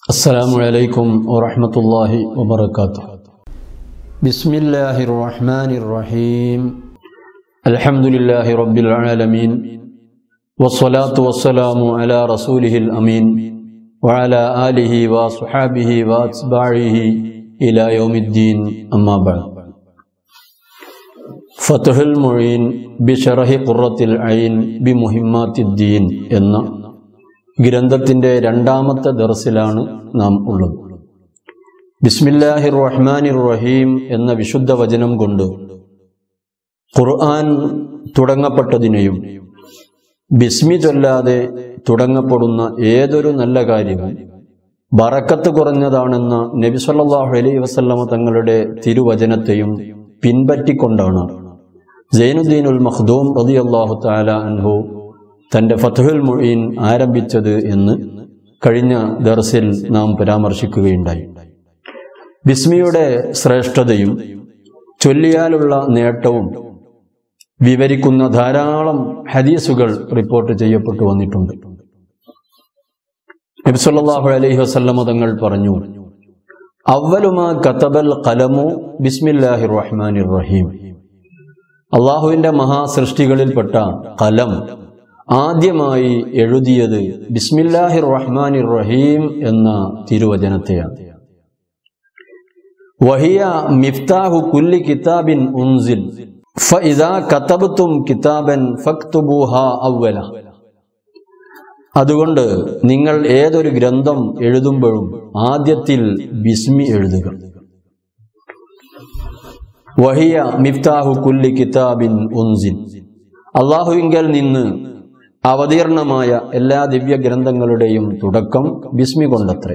السلام عليكم ورحمة الله وبركاته بسم الله الرحمن الرحيم الحمد لله رب العالمين والصلاة والسلام على رسوله الأمين وعلى آله وصحابه وأتباعه إلى يوم الدين أما بعد فتح المعين بشرح قرة العين بمهمات الدين എന്ന ഗ്രന്ഥത്തിൻ്റെ രണ്ടാമത്തെ ദർസിലാണ് നാം ഉള്ളത് ബിസ്മില്ലാഹിർ റഹ്മാനിർ റഹീം എന്ന വിശുദ്ധ വചനം കൊണ്ട് ഖുർആൻ തുടങ്ങപ്പെട്ടതിനെയും ബിസ്മി ചൊല്ലാതെ തുടങ്ങപ്പെടുന്ന ഏതൊരു നല്ല കാര്യവും ബറക്കത്ത് കുറഞ്ഞതാണെന്ന നബി സല്ലല്ലാഹു അലൈഹി വസല്ലമ തങ്ങളുടെ തിരുവചനത്തെയും പിൻപറ്റിക്കൊണ്ടാണ് സൈനുദ്ദീനുൽ മഖ്ദൂം റളിയല്ലാഹു തആല അൻഹു തന്റെ ഫത്തുഹുൽ മുഈൻ ആരംഭിച്ചത് എന്ന് കഴിഞ്ഞ ദർസിൽ നാം പരാമർശിക്കുകയുണ്ടായി ബിസ്മിയുടെ ശ്രേഷ്ഠതയും ചൊല്ലിയാലുള്ള നേട്ടവും വിവരിക്കുന്ന ധാരാളം ഹദീസുകൾ റിപ്പോർട്ട് ചെയ്യപ്പെട്ടു വന്നിട്ടുണ്ട് നബി സല്ലല്ലാഹു അലൈഹി വസല്ലമ തങ്ങൾ പറഞ്ഞു അവലുമാ കതബൽ ഖലമു ബിസ്മില്ലാഹിർ റഹ്മാനിർ റഹീം അള്ളാഹുവിന്റെ മഹാസൃഷ്ടികളിൽപ്പെട്ട കലം ആദ്യമായി എഴുതിയത് ബിസ്മില്ലാഹിർ റഹ്മാനിർ റഹീം എന്ന തിരുവചനത്തെയാണ് വഹിയ മിഫ്താഹു കുല്ലി കിതാബിൻ ഉൻസിൽ ഫഇദാ കതബ്തും കിതാബൻ ഫക്തുബൂഹ അവ്വല അതുകൊണ്ട് നിങ്ങൾ ഏതൊരു ഗ്രന്ഥം എഴുതുമ്പോഴും ആദ്യത്തിൽ ബിസ്മി എഴുതുക വഹിയ മിഫ്താഹു കുല്ലി കിതാബിൻ ഉൻസിൽ അള്ളാഹുവിങ്കൽ നിന്ന് അവതീർണമായ എല്ലാ ദിവ്യ ഗ്രന്ഥങ്ങളുടെയും തുടക്കം ബിസ്മി കൊണ്ടത്രേ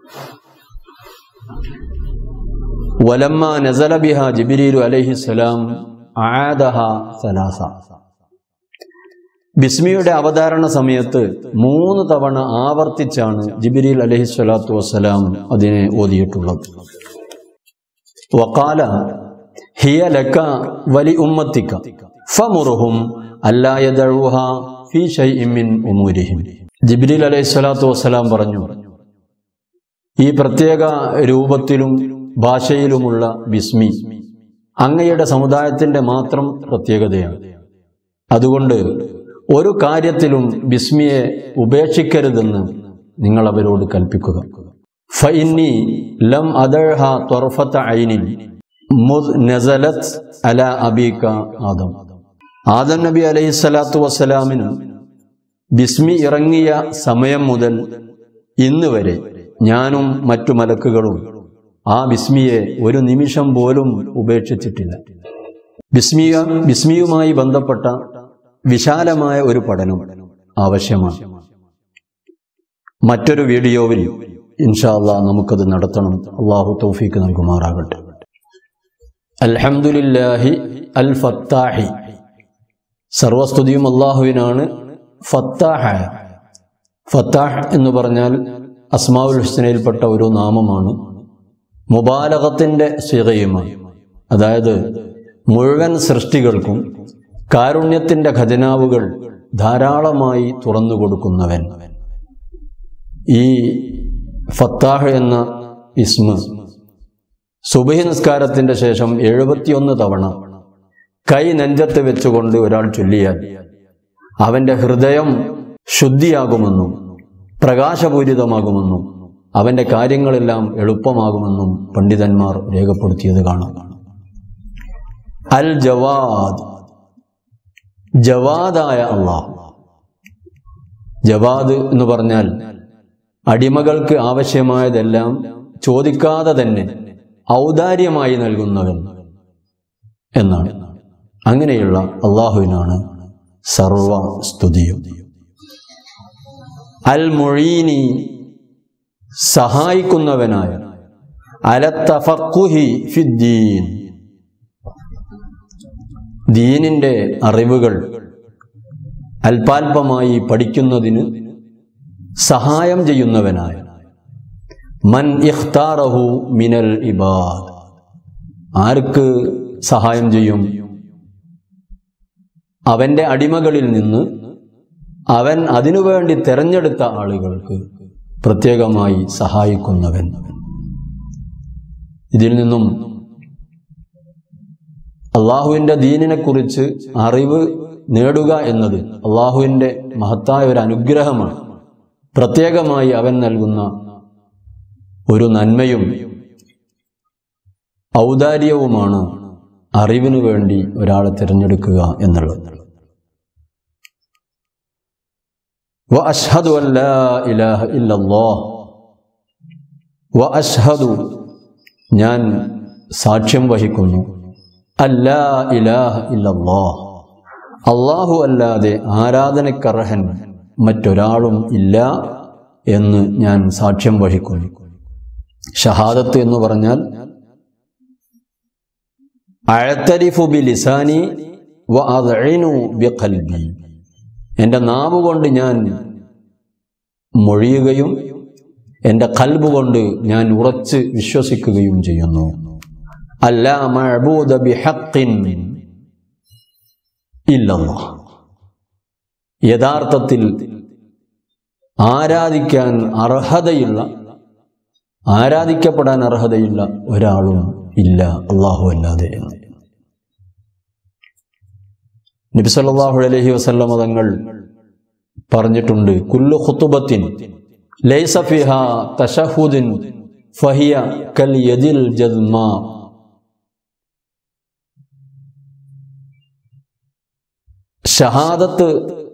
വലമ്മ നസല ബിഹ ജിബിരീലു അലൈഹിസ്സലാം ആദഹ സലാസ ബിസ്മിയുടെ അവതാരണ സമയത്ത് മൂന്ന് തവണ ആവർത്തിച്ചാണ് ജിബിരിൽ അലഹി സ്വലാത്തു വസ്സലാം അതിനെ ഓതിയിട്ടുള്ളത് വക്കാല ഹിയ ലക്ക വലി ഉമ്മത്തിക്ക ഫമുറുഹും അല്ലായദഴുഹ ഫി ഷൈഇമിൻ ഉമൂരിഹിം ജിബ്രീൽ അലൈഹി സ്വലാത്തു വസ്സലാം പറഞ്ഞു ഈ പ്രത്യേക രൂപത്തിലും ഭാഷയിലുമുള്ള ബിസ്മി അങ്ങയുടെ സമുദായത്തിന്റെ മാത്രം പ്രത്യേകതയാണ് അതുകൊണ്ട് ഒരു കാര്യത്തിലും ബിസ്മിയെ ഉപേക്ഷിക്കരുതെന്ന് നിങ്ങൾ അവരോട് കൽപ്പിക്കുക ഫഇന്നി ലം അദഴ്ഹ തൊർഫത്ത ഐനിൻ മുദ് നസലത് അല അബീക ആദം ആദം നബി അലൈഹി സ്വലാത്തു വസ്സലാമിന് ബിസ്മി ഇറങ്ങിയ സമയം മുതൽ ഇന്ന് വരെ ഞാനും മറ്റു മലക്കുകളും ആ ബിസ്മിയെ ഒരു നിമിഷം പോലും ഉപേക്ഷിച്ചിട്ടില്ല ബിസ്മിയ ബിസ്മിയുമായി ബന്ധപ്പെട്ട വിശാലമായ ഒരു പഠനം ആവശ്യമാണ് മറ്റൊരു വീഡിയോവിൽ ഇൻഷാല്ല നമുക്കത് നടത്തണം അള്ളാഹു തൗഫീക്ക് നൽകുമാറാകട്ടെ അൽഹംദുലില്ലാഹി അൽ ഫത്താഹി സർവസ്തുതിയും അള്ളാഹുവിനാണ് ഫത്താഹായ ഫത്താഹ് എന്ന് പറഞ്ഞാൽ അസ്മാവുൽ ഹുസ്നയിൽപ്പെട്ട ഒരു നാമമാണ് മുബാലകത്തിന്റെ സിറയുമാണ് അതായത് മുഴുവൻ സൃഷ്ടികൾക്കും കാരുണ്യത്തിന്റെ ഖജനാവുകൾ ധാരാളമായി തുറന്നു കൊടുക്കുന്നവൻ ഈ ഫത്താഹ് എന്ന ഇസ്മ സുബഹി നിസ്കാരത്തിന്റെ ശേഷം എഴുപത്തിയൊന്ന് തവണ കൈ നെഞ്ചത്ത് വെച്ചുകൊണ്ട് ഒരാൾ ചൊല്ലിയാൽ അവന്റെ ഹൃദയം ശുദ്ധിയാകുമെന്നും പ്രകാശപൂരിതമാകുമെന്നും അവന്റെ കാര്യങ്ങളെല്ലാം എളുപ്പമാകുമെന്നും പണ്ഡിതന്മാർ രേഖപ്പെടുത്തിയത് കാണാം അൽ ജവാദ് ജവാദായ അള്ളാഹ് ജവാദ് എന്ന് പറഞ്ഞാൽ അടിമകൾക്ക് ആവശ്യമായതെല്ലാം ചോദിക്കാതെ തന്നെ ഔദാര്യമായി നൽകുന്നവൻ എന്നാണ് അങ്ങനെയുള്ള അള്ളാഹുവിനാണ് സർവ സ്തുതിയും അൽ മൊഴീനി സഹായിക്കുന്നവനായ അലത്തഫക്കുഹി ഫിദ്ദീൻ ദീനിന്റെ അറിവുകൾ അല്പാൽപമായി പഠിക്കുന്നതിന് സഹായം ചെയ്യുന്നവനായ മൻ ഇഖ്താറഹു മിനൽ ഇബാദ് ആർക്ക് സഹായം ചെയ്യും അവന്റെ അടിമകളിൽ നിന്ന് അവൻ അതിനുവേണ്ടി തെരഞ്ഞെടുത്ത ആളുകൾക്ക് പ്രത്യേകമായി സഹായിക്കുന്നവൻ ഇതിൽ നിന്നും അള്ളാഹുവിൻ്റെ ദീനിനെക്കുറിച്ച് അറിവ് നേടുക എന്നത് അള്ളാഹുവിൻ്റെ മഹത്തായ ഒരു അനുഗ്രഹമാണ് പ്രത്യേകമായി അവൻ നൽകുന്ന ഒരു നന്മയും ഔദാര്യവുമാണ് അറിവിനു വേണ്ടി ഒരാളെ തിരഞ്ഞെടുക്കുക എന്നുള്ളത് وأشهد أن لا إله إلا الله وأشهد ഞാൻ സാക്ഷ്യം വഹിക്കുന്നു അല്ലാ ഇലാഹ ഇല്ലല്ലാഹ് അള്ളാഹു അല്ലാതെ ആരാധനക്കർഹൻ മറ്റൊരാളും ഇല്ല എന്ന് ഞാൻ സാക്ഷ്യം വഹിക്കുന്നു ഷഹാദത്ത് എന്ന് പറഞ്ഞാൽ അഴത്തരിഫു ബി ലിസാനി വ അദ്ഇനു ബി ഖൽബി എൻ്റെ നാവ് കൊണ്ട് ഞാൻ മൊഴിയുകയും എൻ്റെ കൽബ് കൊണ്ട് ഞാൻ ഉറച്ച് വിശ്വസിക്കുകയും ചെയ്യുന്നു അല്ല മഅബൂദ ബിഹഖിൻ ഇല്ലല്ലാഹ് യഥാർത്ഥത്തിൽ ആരാധിക്കാൻ അർഹതയുള്ള ആരാധിക്കപ്പെടാൻ അർഹതയുള്ള ഒരാളും ഇല്ല അള്ളാഹു അല്ലാതെ എന്ന് നബി സല്ലല്ലാഹു അലൈഹി വസല്ലമ തങ്ങൾ പറഞ്ഞിട്ടുണ്ട് കുല്ലു ഖുതുബത്തിൻ ലൈസ ഫിഹാ തശഹുദിൻ ഫഹിയ കൽ യദിൽ ജദ്മാ ഷഹാദത്ത്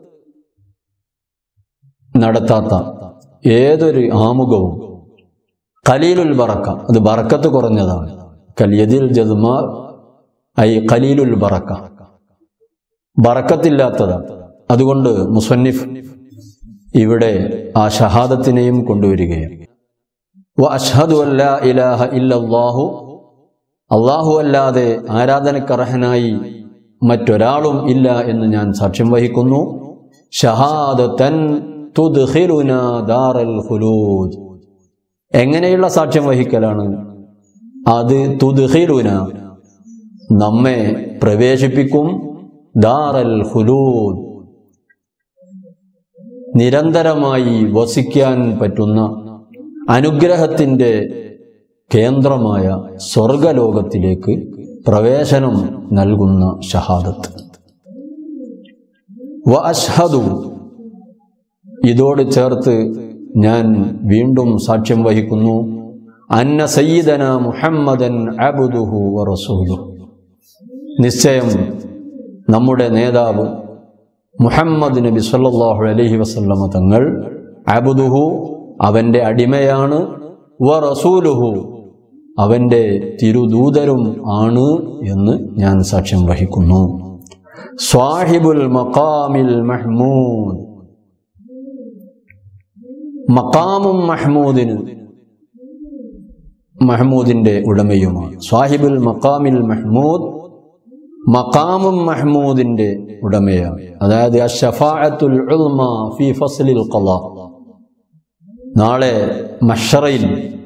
നടത്താത്ത ഏതൊരു ആമുഖവും കലീലുൽ ബറക്ക അത് ബറക്കത്ത് കുറഞ്ഞതാണ് കലിയതിൽ ജദ്മാ ഐ കലീലുൽ ബറക്ക ബറക്കത്തില്ലാത്തതാണ് അതുകൊണ്ട് മുസന്നിഫ് ഇവിടെ ആ ഷഹാദത്തിനെയും കൊണ്ടുവരികയാണ് വ അഷ്ഹദു അല്ലാ ഇലാഹ ഇല്ലല്ലാഹു അള്ളാഹു അല്ലാതെ ആരാധനക്കർഹനായി മറ്റൊരാളും ഇല്ല എന്ന് ഞാൻ സാക്ഷ്യം വഹിക്കുന്നു ഷഹാദത്തൻ തുദ്ഖിലുനാ ദാറൽ ഖുലൂദ് എങ്ങനെയുള്ള സാക്ഷ്യം വഹിക്കലാണ് അത് തുദ്ഖിലുന നമ്മെ പ്രവേശിപ്പിക്കും ദാറൽ ഖുലൂദ് നിരന്തരമായി വസിക്കാൻ പറ്റുന്ന അനുഗ്രഹത്തിൻ്റെ കേന്ദ്രമായ സ്വർഗലോകത്തിലേക്ക് പ്രവേശനം നൽകുന്ന ഷഹാദത്ത് വ അഷ്ഹദു ഇതോട് ചേർത്ത് ഞാൻ വീണ്ടും സാക്ഷ്യം വഹിക്കുന്നു അന്ന സയ്യിദന മുഹമ്മദൻ അബുദുഹു വ റസൂലു നിശ്ചയം നമ്മുടെ നേതാവ് മുഹമ്മദ് നബി സല്ലല്ലാഹു അലൈഹി വസല്ലമ തങ്ങൾ അബുദുഹു അവൻ്റെ അടിമയാണ് വ റസൂലുഹു അവൻ്റെ തിരുദൂതരും ആണ് എന്ന് ഞാൻ സാക്ഷ്യം വഹിക്കുന്നു സ്വാഹിബുൽ മഖാമിൽ മഹ്മൂദ് മക്കാമും മഹ്മൂദിന് മഹ്മൂദിന്റെ ഉടമയുമാണ് സ്വാഹിബുൽ മക്കാമിൽ മഹ്മൂദ് മക്കാമും മഹ്മൂദിന്റെ ഉടമയാണ് അതായത് അഷഫാഅത്തുൽ ഉൽമ ഫി ഫസ്ലിൽ ഖലാ നാളെ മഷറയിൽ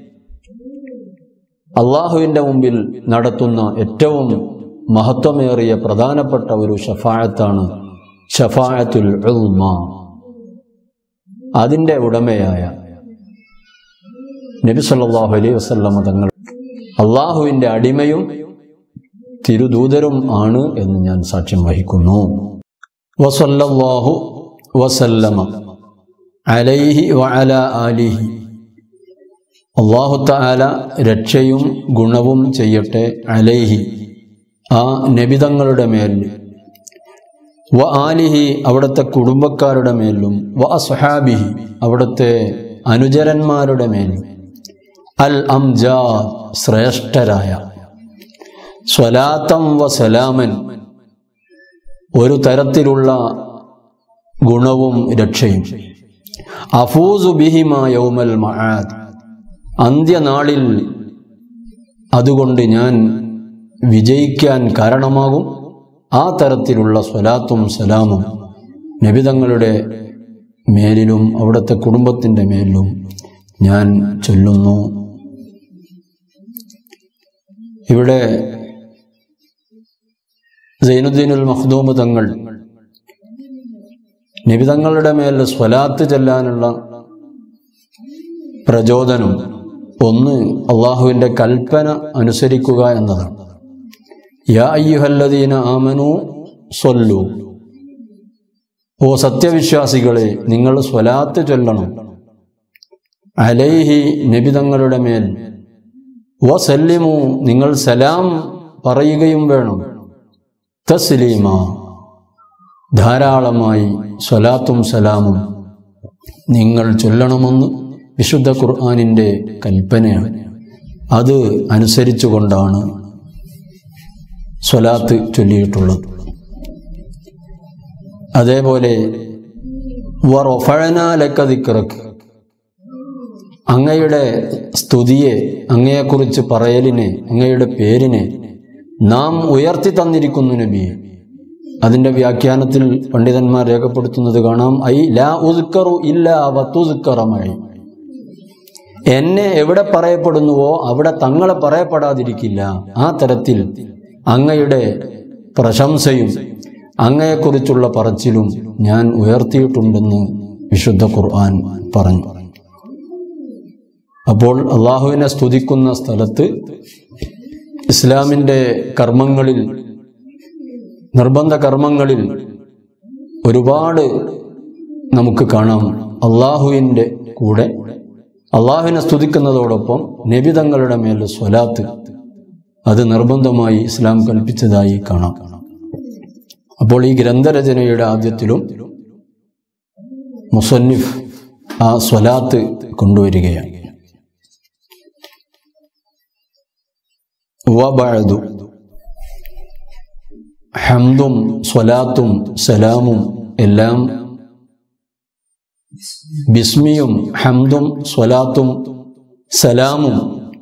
അള്ളാഹുവിൻ്റെ മുമ്പിൽ നടത്തുന്ന ഏറ്റവും മഹത്വമേറിയ പ്രധാനപ്പെട്ട ഒരു ഷഫായത്താണ് ഷഫായത്തുൽ ഉൽമ അതിൻ്റെ ഉടമയായ നബി സല്ലല്ലാഹു അലൈഹി വസല്ലമ തങ്ങൾ അള്ളാഹുവിൻ്റെ അടിമയും തിരുദൂതരും ആണ് എന്ന് ഞാൻ സാക്ഷ്യം വഹിക്കുന്നു വസല്ലല്ലാഹു വസല്ലമ അലൈഹി വഅല ആലിഹി അള്ളാഹു തആല രക്ഷയും ഗുണവും ചെയ്യട്ടെ അലൈഹി ആ നബിതങ്ങളുടെ മേൽ വ ആലിഹി അവിടുത്തെ കുടുംബക്കാരുടെ മേലും വ അസ്ഹാബിഹി അവിടുത്തെ അനുചരന്മാരുടെ മേലും അൽ അംജാ ശ്രേഷ്ഠരായ സ്വലാത്തം വ സലാമൻ ഒരു തരത്തിലുള്ള ഗുണവും രക്ഷയും അഫൂസു ബിഹിമ യൗമൽ മഹാദ് അന്ത്യനാളിൽ അതുകൊണ്ട് ഞാൻ വിജയിക്കാൻ കാരണമാകും ആ തരത്തിലുള്ള സ്വലാത്തും സലാമും നബിതങ്ങളുടെ മേലിലും അവിടുത്തെ കുടുംബത്തിൻ്റെ മേലിലും ഞാൻ ചൊല്ലുന്നു ഇവിടെ സൈനുദ്ദീനുൽ മഖ്ദൂമ് തങ്ങൾ നിബിതങ്ങളുടെ മേൽ സ്വലാത്ത് ചെല്ലാനുള്ള പ്രചോദനം ഒന്ന് അള്ളാഹുവിൻ്റെ കൽപ്പന അനുസരിക്കുക എന്നതാണ് യാ അയ്യുഹല്ലദീന ആമനു സൊല്ലു ഓ സത്യവിശ്വാസികളെ നിങ്ങൾ സ്വലാത്ത് ചൊല്ലണം അലൈഹി നബിതങ്ങളുടെ മേൽ വസല്ലിമു നിങ്ങൾ സലാം പറയുകയും വേണം തസ്ലീമ ധാരാളമായി സ്വലാത്തും സലാമും നിങ്ങൾ ചൊല്ലണമെന്ന് വിശുദ്ധ ഖുർആാനിൻ്റെ കൽപ്പനയാണ് അത് അനുസരിച്ചുകൊണ്ടാണ് സ്വലാത്ത് ചൊല്ലിയിട്ടുള്ളത് അതേപോലെ വറൊഫഴനാലക്കതിക്കിറക്ക് അങ്ങയുടെ സ്തുതിയെ അങ്ങയെക്കുറിച്ച് പറയലിനെ അങ്ങയുടെ പേരിനെ നാം ഉയർത്തി തന്നിരിക്കുന്നു നബിയെ അതിന്റെ വ്യാഖ്യാനത്തിൽ പണ്ഡിതന്മാർ രേഖപ്പെടുത്തുന്നത് കാണാം ഐ ലാ ഉദ്ക്കറു ഇല്ല വത്തുദ്ക്കറമായി എന്നെ എവിടെ പറയപ്പെടുന്നുവോ അവിടെ തങ്ങളെ പറയപ്പെടാതിരിക്കില്ല ആ തരത്തിൽ അങ്ങയുടെ പ്രശംസയും അങ്ങയെക്കുറിച്ചുള്ള പറച്ചിലും ഞാൻ ഉയർത്തിയിട്ടുണ്ടെന്ന് വിശുദ്ധ ഖുർആൻ പറഞ്ഞു അപ്പോൾ അള്ളാഹുവിനെ സ്തുതിക്കുന്ന സ്ഥലത്ത് ഇസ്ലാമിൻ്റെ കർമ്മങ്ങളിൽ നിർബന്ധ കർമ്മങ്ങളിൽ ഒരുപാട് നമുക്ക് കാണാം അള്ളാഹുവിൻ്റെ കൂടെ അള്ളാഹുവിനെ സ്തുതിക്കുന്നതോടൊപ്പം നബിതങ്ങളുടെ മേൽ സ്വലാത്ത് അത് നിർബന്ധമായി ഇസ്ലാം കൽപ്പിച്ചതായി കാണാം അപ്പോൾ ഈ ഗ്രന്ഥരചനയുടെ ആദ്യത്തിലും മുസന്നിഫ് ആ സ്വലാത്ത് കൊണ്ടുവരികയാണ് വബഅദു ഹംദും സ്വലാത്തും സലാമും എല്ലാം ബിസ്മിയും ഹംദും സ്വലാത്തും സലാമും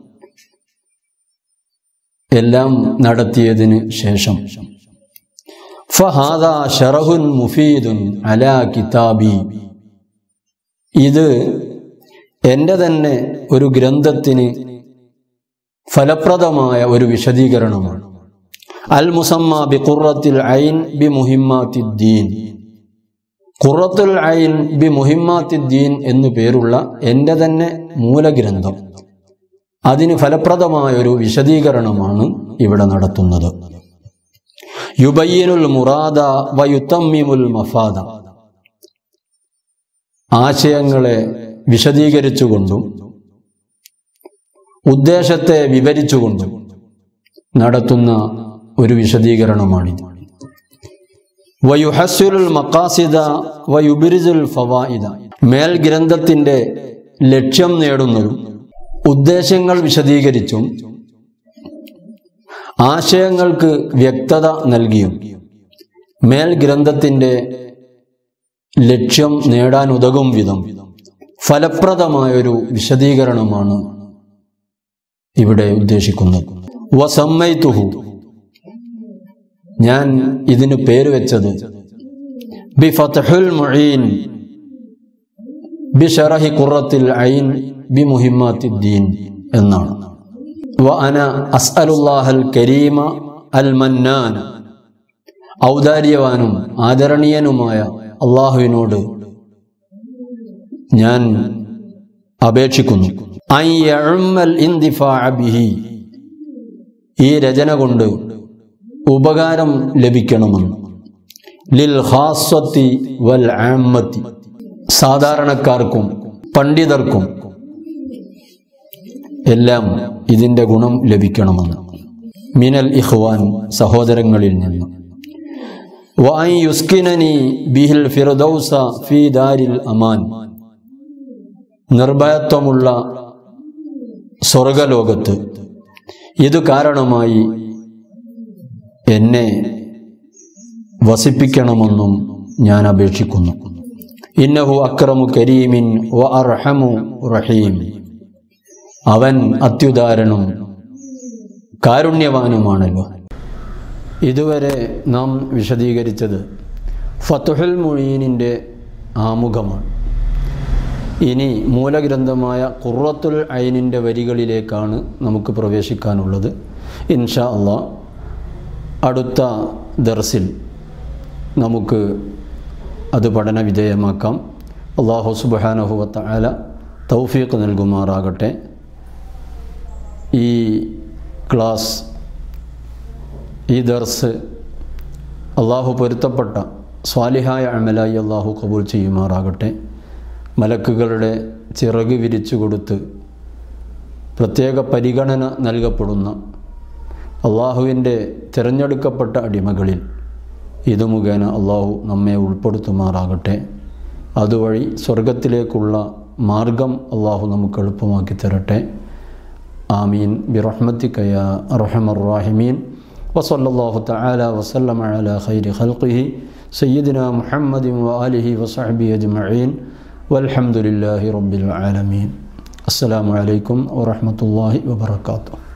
എല്ലാം നടത്തിയതിന് ശേഷം ഫഹാദ ഷറഹുൻ മുഫീദുൻ അലാ കിതാബി ഇത് എൻ്റെ തന്നെ ഒരു ഗ്രന്ഥത്തിന് ഫലപ്രദമായ ഒരു വിശദീകരണമാണ് അൽ മുസമ്മ ബി ഖുറത്തിൽ ഐൻ ബി മുഹിമ്മാത്തിദ്ദീൻ ഖുറത്തുൽ ഐൻ ബി മുഹിമ്മാത്തിദ്ദീൻ എന്നു പേരുള്ള എൻ്റെ തന്നെ മൂലഗ്രന്ഥം അതിന് ഫലപ്രദമായ ഒരു വിശദീകരണമാണ് ഇവിടെ നടത്തുന്നത് യുബയ്യനുൽ മുറാദ വയുത്തമ്മിമുൽ മഫാദ ആശയങ്ങളെ വിശദീകരിച്ചുകൊണ്ടും ഉദ്ദേശത്തെ വിവരിച്ചുകൊണ്ടും നടത്തുന്ന ഒരു വിശദീകരണമാണിത് വയുഹസുൽ മക്കാസിദ വയുബിരിജുൽ ഫവായിദ മേൽ ഗ്രന്ഥത്തിന്റെ ലക്ഷ്യം നേടുന്നതും ഉദ്ദേശങ്ങൾ വിശദീകരിച്ചും ആശയങ്ങൾക്ക് വ്യക്തത നൽകിയും മേൽ ഗ്രന്ഥത്തിന്റെ ലക്ഷ്യം നേടാൻ ഉതകും വിധം ഫലപ്രദമായൊരു വിശദീകരണമാണ് ഇവിടെ ഉദ്ദേശിക്കുന്നത് വസമ്മൈതുഹു ഞാൻ ഇതിന് പേര് വെച്ചത് ബി ഫതഹുൽ മുഈൻ ബി ഷറഹി ഖുറത്തിൽ ഐൻ ബി മുഹിമ്മാത്തിദ്ദീൻ എന്നാണ് വ അന അസ്അലുല്ലാഹൽ കരീമ അൽ മന്നാൻ ഔദാര്യവാനും ആദരണീയനുമായ അള്ളാഹുവിനോട് ഞാൻ അപേക്ഷിക്കുന്നു അൻ യഉമ്മൽ ഇന്തിഫാഅ ബിഹി ഈ രചന കൊണ്ട് ഉപകാരം ലഭിക്കണമെന്ന് ലിൽ ഖാസ്വത്തി വൽ ആമ്മത്തി സാധാരണക്കാർക്കും പണ്ഡിതർക്കും എല്ലാം ഇതിൻ്റെ ഗുണം ലഭിക്കണമെന്ന് മിനൽ ഇഖ്വാൻ സഹോദരങ്ങളിൽ നിന്ന് വഅൻ യുസ്കിനനി ബിഹിൽ ഫിർദൗസ ഫീ ദാരിൽ അമാൻ നിർഭയത്വമുള്ള സ്വർഗലോകത്ത് ഇത് കാരണമായി എന്നെ വസിപ്പിക്കണമെന്നും ഞാൻ അപേക്ഷിക്കുന്നു ഇന്നഹു അക്രമു കരീമിൻ വ അർഹമു റഹീം അവൻ അത്യുദാരനും കാരുണ്യവാനുമാണല്ലോ ഇതുവരെ നാം വിശദീകരിച്ചത് ഫത്തുഹുൽ മുഴീനിൻ്റെ ആമുഖമാണ് ഇനി മൂലഗ്രന്ഥമായ ഖുറത്തുൽ ഐനിൻ്റെ വരികളിലേക്കാണ് നമുക്ക് പ്രവേശിക്കാനുള്ളത് ഇൻഷാ അള്ളാ അടുത്ത ദർസിൽ നമുക്ക് അത് പഠന വിധേയമാക്കാം അള്ളാഹു സുബാനഹുവത്ത അല തൗഫീഖ് നൽകുമാറാകട്ടെ ഈ ക്ലാസ് ഈ ദർസ് അള്ളാഹു പൊരുത്തപ്പെട്ട സ്വാലിഹായ അമലായി അള്ളാഹു കബൂൽ ചെയ്യുമാറാകട്ടെ മലക്കുകളുടെ ചിറക് വിരിച്ചു കൊടുത്ത് പ്രത്യേക പരിഗണന നൽകപ്പെടുന്ന അള്ളാഹുവിൻ്റെ തിരഞ്ഞെടുക്കപ്പെട്ട അടിമകളിൽ ഇത് മുഖേന അള്ളാഹു നമ്മെ ഉൾപ്പെടുത്തുമാറാകട്ടെ അതുവഴി സ്വർഗത്തിലേക്കുള്ള മാർഗം അള്ളാഹു നമുക്ക് എളുപ്പമാക്കി തരട്ടെ ആമീൻ ബിറഹ്മത്തിക്കയ അറഹമറാഹിമീൻ വസല്ലാഹു തആല വസല്ലമ അല ഖൈരി ഖൽഖിഹി സയ്യിദിന മുഹമ്മദ് വആലിഹി വസഹബി അജ്മഈൻ വൽഹംദുലില്ലാഹി റബ്ബിൽ ആലമീൻ അസ്സലാമു അലൈക്കും വറഹ്മത്തുള്ളാഹി വബറകാതുഹു